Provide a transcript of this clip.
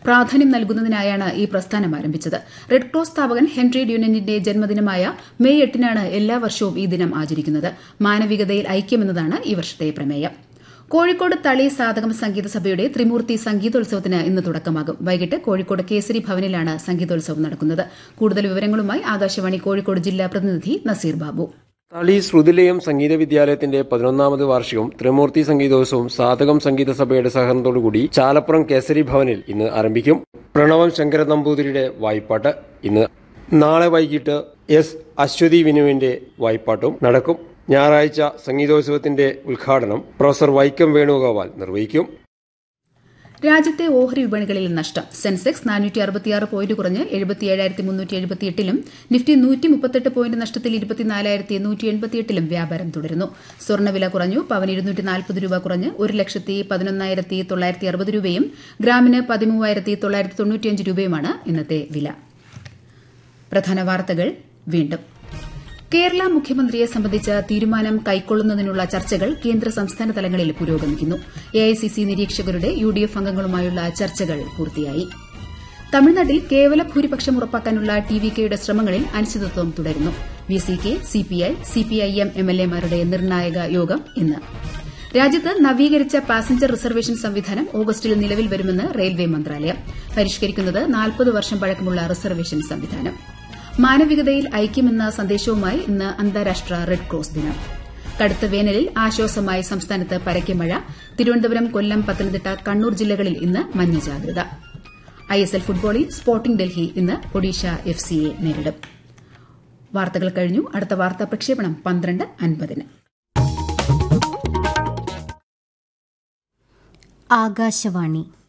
പ്രാധാന്യം നൽകുന്നതിനായാണ് ഈ പ്രസ്ഥാനം ആരംഭിച്ചത് റെഡ് ക്രോസ് സ്ഥാപകൻ ഹെൻറി ഡ്യൂനന്റിന്റെ ജന്മദിനമായ മെയ് എട്ടിനാണ് എല്ലാ വർഷവും ഈ ദിനം ആചരിക്കുന്നത് മാനവികതയിൽ ഐക്യമെന്നതാണ് ഈ വർഷത്തെ പ്രമേയം കോഴിക്കോട് തളി സാധകം സംഗീത സഭയുടെ ത്രിമൂർത്തി സംഗീതോത്സവത്തിന് ഇന്ന് തുടക്കമാകും വൈകിട്ട് കോഴിക്കോട് കേസരി ഭവനിലാണ് സംഗീതോത്സവം നടക്കുന്നത് കൂടുതൽ വിവരങ്ങളുമായി ആകാശവാണി കോഴിക്കോട് ജില്ലാ പ്രതിനിധി നസീർ ബാബു തളി ശ്രുതിലയം സംഗീത വിദ്യാലയത്തിന്റെ പതിനൊന്നാമത് വാർഷികവും ത്രിമൂർത്തി സംഗീതോത്സവവും സാധകം സംഗീത സഭയുടെ സഹകരണത്തോടുകൂടി ചാലപ്പുറം കേസരി ഭവനിൽ ഇന്ന് ആരംഭിക്കും പ്രണവം ശങ്കര നമ്പൂതിരിയുടെ വായ്പാട്ട് ഇന്ന് നാളെ വൈകിട്ട് എസ് അശ്വതി വിനുവിന്റെ വായ്പാട്ടും നടക്കും ഞായറാഴ്ച സംഗീതോത്സവത്തിന്റെ ഉദ്ഘാടനം പ്രൊഫസർ വൈക്കം വേണുഗോപാൽ നിർവഹിക്കും രാജ്യത്തെ ഓഹരി വിപണികളിൽ നഷ്ടം സെൻസെക്സ് നാനൂറ്റി അറുപത്തിയാറ് പോയിന്റ് കുറഞ്ഞ് എഴുപത്തിയേഴായിരത്തി മുന്നൂറ്റി എഴുപത്തിയെട്ടിലും നിഫ്റ്റി നൂറ്റി മുപ്പത്തെട്ട് പോയിന്റ് നഷ്ടത്തിൽ ഇരുപത്തിനാലായിരത്തി എണ്ണൂറ്റി എൺപത്തിയെട്ടിലും വ്യാപാരം തുടരുന്നു സ്വർണ്ണവില കുറഞ്ഞു പവൻ ഇരുന്നൂറ്റി നാൽപ്പത് രൂപ കുറഞ്ഞ് ഒരു ലക്ഷത്തി പതിനൊന്നായിരത്തി തൊള്ളായിരത്തി അറുപത് രൂപയും ഗ്രാമിന് പതിമൂവായിരത്തി തൊള്ളായിരത്തി തൊണ്ണൂറ്റിയഞ്ച് രൂപയുമാണ് ഇന്നത്തെ വില പ്രധാന വാർത്തകൾ വീണ്ടും കേരള മുഖ്യമന്ത്രിയെ സംബന്ധിച്ച തീരുമാനം കൈക്കൊള്ളുന്നതിനുള്ള ചർച്ചകൾ കേന്ദ്ര സംസ്ഥാന തലങ്ങളിൽ പുരോഗമിക്കുന്നു എഐസിസി നിരീക്ഷകരുടെ യുഡിഎഫ് അംഗങ്ങളുമായുള്ള ചർച്ചകൾ പൂർത്തിയായി തമിഴ്നാട്ടിൽ കേവല ഭൂരിപക്ഷം ഉറപ്പാക്കാനുള്ള ടി വി കെയുടെ ശ്രമങ്ങളിൽ അനിശ്ചിതത്വം തുടരുന്നു V C K CPI CPIM എംഎൽഎമാരുടെ നിർണായക യോഗം ഇന്ന് രാജ്യത്ത് നവീകരിച്ച പാസഞ്ചർ റിസർവേഷൻ സംവിധാനം ഓഗസ്റ്റിൽ നിലവിൽ വരുമെന്ന് റെയിൽവേ മന്ത്രാലയം പരിഷ്കരിക്കുന്നത് നാൽപ്പത് വർഷം പഴക്കമുള്ള റിസർവേഷൻ സംവിധാനം മാനവികതയിൽ ഐക്യമെന്ന സന്ദേശവുമായി ഇന്ന് അന്താരാഷ്ട്ര റെഡ് ക്രോസ് ദിനം കടുത്ത വേനലിൽ ആശ്വാസമായി സംസ്ഥാനത്ത് പരക്കെ മഴ തിരുവനന്തപുരം കൊല്ലം പത്തനംതിട്ട കണ്ണൂർ ജില്ലകളിൽ ഇന്ന് മഞ്ഞ ജാഗ്രത ഐഎസ്എൽ ഫുട്ബോളിൽ സ്പോർട്ടിംഗ് ഡൽഹി ഇന്ന് ഒഡീഷ എഫ് സിയെ നേരിടും വാർത്തകൾ കഴിഞ്ഞു അടുത്ത വാർത്താ പ്രക്ഷേപണം പന്ത്രണ്ട് അൻപതിന് ആകാശവാണി